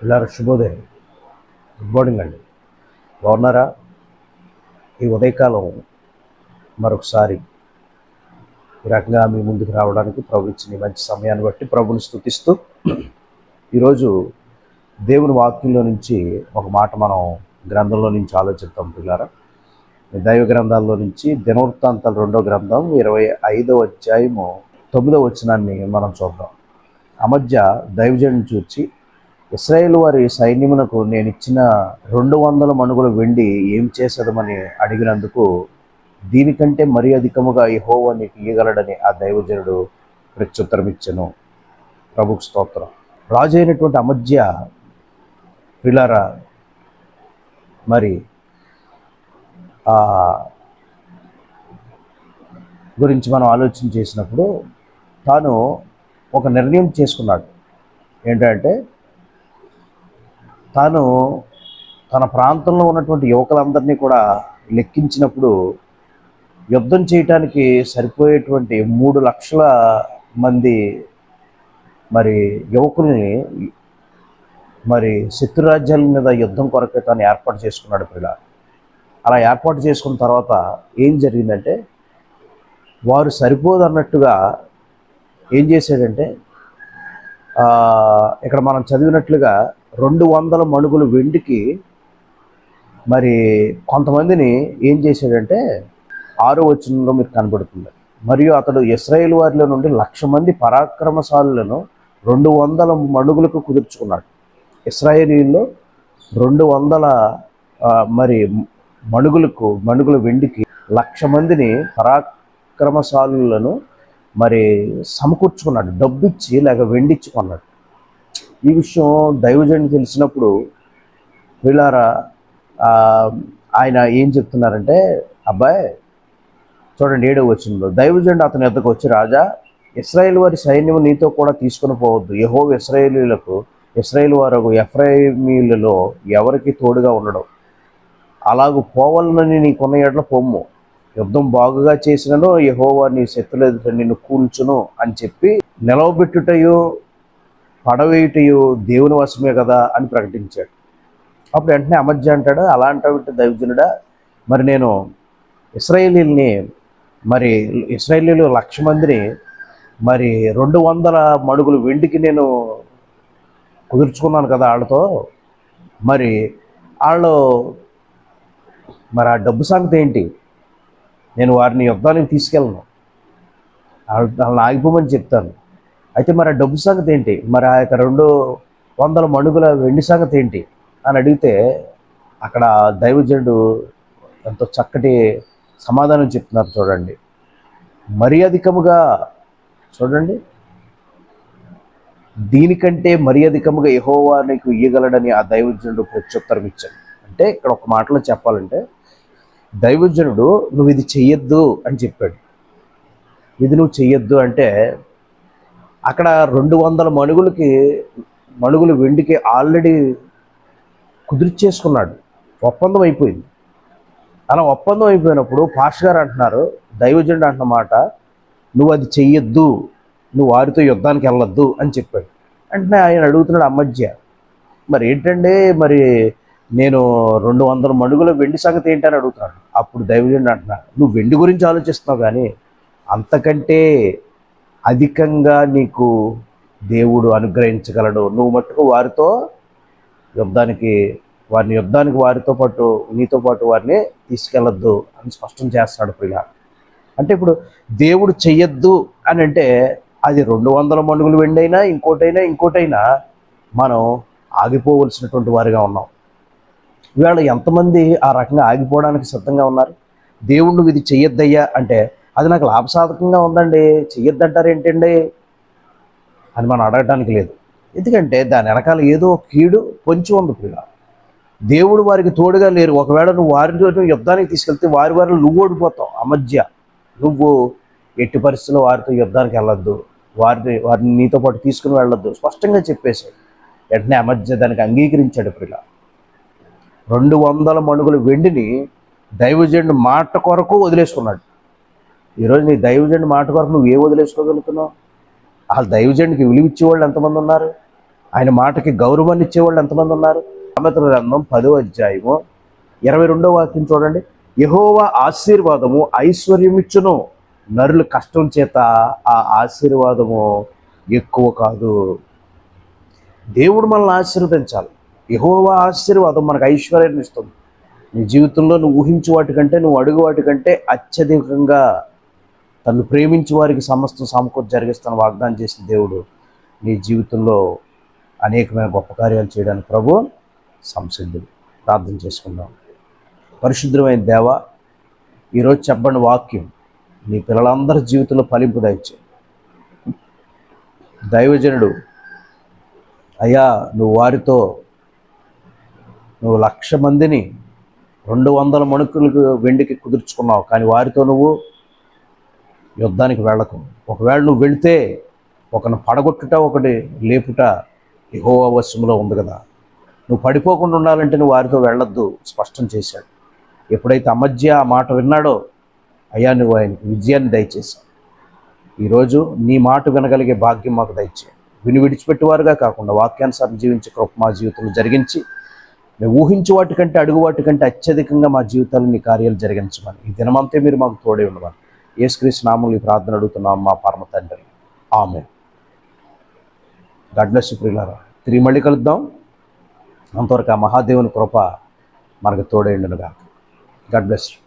పిల్లల శుభోదయం good morning అండి బాగున్నారా ఈ ఉదయకాలం మరొకసారి ఈ రకంగా మీ ముందుకు రావడానికి ప్రభు ఇచ్చిన ఈ మంచి సమయాన్ని బట్టి ప్రభుని స్థుతిస్తూ ఈరోజు దేవుని వాక్యంలో నుంచి ఒక మాట మనం గ్రంథంలో నుంచి ఆలోచిద్దాం పిల్లారా దైవ గ్రంథాల్లో నుంచి దినవృత్తాంతాలు రెండో గ్రంథం ఇరవై ఐదో అధ్యాయము తొమ్మిదో వచనాన్ని మనం చూద్దాం ఆ మధ్య దైవజనుని చూచి ఇస్రాయేల్ వారి సైన్యమునకు నేను ఇచ్చిన రెండు వందల మణుగుల వెండి ఏం చేసేదమని అడిగినందుకు దీనికంటే మరీ అధికముగా యెహోవా నీకు ఇయ్యగలడని ఆ దైవజనుడు ప్రత్యుత్తరం ఇచ్చెను ప్రభుకు స్తోత్రం రాజు అయినటువంటి అమధ్య పిల్లరా మరి ఆ గురించి మనం ఆలోచన చేసినప్పుడు తాను ఒక నిర్ణయం చేసుకున్నాడు ఏంటంటే తాను తన ప్రాంతంలో ఉన్నటువంటి యువకులందరినీ కూడా లెక్కించినప్పుడు యుద్ధం చేయటానికి సరిపోయేటువంటి మూడు లక్షల మంది మరి యువకుల్ని మరి శత్రురాజ్యాల మీద యుద్ధం కొరకు తాను ఏర్పాటు చేసుకున్నాడు పిల్ల అలా ఏర్పాటు చేసుకున్న తర్వాత ఏం జరిగిందంటే వారు సరిపోదు అన్నట్టుగా ఏం చేశాడంటే ఆ, ఇక్కడ మనం చదివినట్లుగా రెండు వందల మణుగులు వెండికి మరి కొంతమందిని ఏం చేశాడంటే ఆరో వచనంలో మీకు కనబడుతుంది మరియు అతడు ఇస్రాయేల్ వారిలో నుండి లక్ష మంది పరాక్రమశాలులను రెండు వందల మణుగులకు కుదుర్చుకున్నాడు ఇస్రాయేలీల్లో రెండు వందల ఆ, మరి మణుగులకు మణుగుల వెండికి లక్ష మందిని పరాక్రమశాలులను మరి సమకూర్చుకున్నాడు డబ్బిచ్చి లేక వెండిచ్చుకున్నాడు ఈ విషయం దైవజన్ తెలిసినప్పుడు వీళ్ళారా ఆ, ఆయన ఏం చెప్తున్నారంటే అబ్బాయి చూడండి ఏడవ వచ్చిందో దైవజండు అతని ఎద్దకు వచ్చి రాజా ఇస్రాయేల్ వారి సైన్యము నీతో కూడా తీసుకుని పోవద్దు యహో ఇస్రాయేలీలకు ఇస్రాయేల్ వారు ఎఫ్రాయిమీలలో ఎవరికి తోడుగా ఉండడం అలాగూ పోవాలని నీకున్న ఎడ్ల పొమ్ము యుద్ధం బాగుగా చేసినను యహోవా నీ శత్రుల ఎదుట నిన్ను కూల్చును అని చెప్పి నిలవబెట్టుటయో పడవేయుటయో దేవుని వశమే కదా అని ప్రకటించాడు అప్పుడు వెంటనే అమధ్య అంటాడు అలా అంటావు దైవజనుడా మరి నేను ఇస్రాయేలీల్ని మరి ఇస్రాయేలీలు లక్ష మందిని మరి రెండు వందల మడుగులు వెండికి నేను కుదుర్చుకున్నాను కదా వాళ్ళతో మరి వాళ్ళు మరి ఆ డబ్బు సంగతి ఏంటి నేను వారిని యుద్ధానికి తీసుకెళ్ళను వాళ్ళ- వాళ్ళని ఆగిపోమని చెప్తాను అయితే మరి ఆ డబ్బు సంగతి ఏంటి మరి ఆ యొక్క రెండు వందల మణుగుల వెండి సంగతి ఏంటి అని అడిగితే అక్కడ దైవజనుడు ఎంతో చక్కటి సమాధానం చెప్తున్నారు చూడండి మరీ అధికముగా చూడండి దీనికంటే మరీ అధికముగా యెహోవా నీకు ఇయ్యగలడని ఆ దైవజనుడు ప్రత్యుత్తరం ఇచ్చాడు అంటే ఇక్కడ ఒక మాటలో చెప్పాలంటే దైవజనుడు నువ్వు ఇది చెయ్యొద్దు అని చెప్పాడు ఇది నువ్వు చెయ్యొద్దు అంటే అక్కడ రెండు వందల మణుగులకి మణుగులు వెండికి ఆల్రెడీ కుదిర్చేసుకున్నాడు ఒప్పందం అయిపోయింది అలా ఒప్పందం అయిపోయినప్పుడు పాష్ గారు అంటున్నారు దైవజనుడు అంటున్న మాట నువ్వు అది చెయ్యొద్దు నువ్వు వారితో యుద్ధానికి వెళ్ళొద్దు అని చెప్పాడు అంటే ఆయన అడుగుతున్నాడు అమ్మజ్య మరి ఏంటంటే మరి నేను రెండు వందల మణుగుల వెండి సంగతి ఏంటని అడుగుతున్నాడు అప్పుడు దైవజనుడు అంటున్నాడు నువ్వు వెండి గురించి ఆలోచిస్తున్నావు కానీ అంతకంటే అధికంగా నీకు దేవుడు అనుగ్రహించగలడు నువ్వు మట్టుకు వారితో యుద్ధానికి వారిని యుద్ధానికి వారితో పాటు నీతో పాటు వారిని తీసుకెళ్ళొద్దు అని స్పష్టం చేస్తాడు ప్రియ అంటే ఇప్పుడు దేవుడు చెయ్యొద్దు అని అంటే అది రెండు వందల మణుగులు వెండైనా ఇంకోటైనా ఇంకోటైనా మనం ఆగిపోవలసినటువంటి వారిగా ఉన్నాం ఇవాళ ఎంతమంది ఆ రకంగా ఆగిపోవడానికి సిద్ధంగా ఉన్నారు దేవుడు నువ్వు ఇది చెయ్యొద్దయ్యా అంటే అది నాకు లాభసాధకంగా ఉందండి చెయ్యొద్దంటారు ఏంటండి అని మనం అడగటానికి లేదు ఎందుకంటే దాని వెనకాల ఏదో కీడు పొంచి ఉంది పిల్ల దేవుడు వారికి తోడుగా లేరు ఒకవేళ నువ్వు వారితో యుద్ధానికి తీసుకెళ్తే వారి వారిలో నువ్వు ఓడిపోతావు అమధ్య నువ్వు ఎట్టి పరిస్థితుల్లో వారితో యుద్ధానికి వెళ్ళొద్దు వారిని వారిని నీతో పాటు తీసుకుని వెళ్ళొద్దు స్పష్టంగా చెప్పేశాడు వెంటనే అమధ్య దానికి అంగీకరించాడు పిల్ల రెండు వందల మణుగుల వెండిని దైవజనుడు మాట కొరకు వదిలేసుకున్నాడు ఈరోజు నీ దైవజనుడి మాట కొరకు నువ్వు ఏ వదిలేసుకోగలుగుతున్నావు ఆ దైవజనుడికి విలువిచ్చే వాళ్ళు ఎంతమంది ఉన్నారు ఆయన మాటకి గౌరవాన్ని ఇచ్చేవాళ్ళు ఎంతమంది ఉన్నారు సామెతల గ్రంథం పదో అధ్యాయము ఇరవై రెండో వాక్యం చూడండి యహోవా ఆశీర్వాదము ఐశ్వర్యమిచ్చును నరుల కష్టం చేత ఆ ఆశీర్వాదము ఎక్కువ కాదు దేవుడు మనల్ని ఆశీర్వదించాలి యహోవా ఆశీర్వాదం మనకు ఐశ్వర్యాన్ని ఇస్తుంది నీ జీవితంలో నువ్వు ఊహించు వాటికంటే నువ్వు అడుగు వాటికంటే అత్యధికంగా తను ప్రేమించి వారికి సమస్తం సమకూర్చి జరిగిస్తాను వాగ్దానం చేసిన దేవుడు నీ జీవితంలో అనేకమైన గొప్ప కార్యాలు చేయడానికి ప్రభు సంసిద్ధుడు ప్రార్థన చేసుకుందాం పరిశుద్ధమైన దేవ ఈరోజు చెప్పండి వాక్యం నీ పిల్లలందరి జీవితంలో ఫలింపు దయచే దైవజనుడు అయ్యా నువ్వు వారితో నువ్వు లక్ష మందిని రెండు వందల మణుకులకు వెండికి కుదుర్చుకున్నావు కానీ వారితో నువ్వు యుద్ధానికి వెళ్ళకు ఒకవేళ నువ్వు వెళితే ఒకను పడగొట్టుట ఒకటి లేపుట ఎహో వశంలో ఉంది కదా నువ్వు పడిపోకుండా ఉండాలంటే నువ్వు వారితో వెళ్ళొద్దు స్పష్టం చేశాడు ఎప్పుడైతే అమధ్య ఆ మాట విన్నాడో అయ్యా నువ్వు ఆయనకి విజయాన్ని దయచేశావు ఈరోజు నీ మాట వినగలిగే భాగ్యం మాకు దయచే విని విడిచిపెట్టేవారుగా కాకుండా వాక్యానుసారం జీవించే కృప మా జీవితంలో జరిగించి మేము ఊహించే వాటికంటే అడుగు వాటికంటే అత్యధికంగా మా జీవితాలు నీ కార్యాలు జరిగించమని ఈ దినమంతే మీరు మాకు తోడే ఉండమని యేసుక్రీస్తు నామములు ఈ ప్రార్థన అడుగుతున్నాం మా పరమ తండ్రి ఆమె గడ్ల సుప్రియులారా తిరిగి మళ్ళీ కలుద్దాం అంతవరకు ఆ మహాదేవుని కృప మనకు తోడేండునుగా గాడ్ బ్లెస్ యూ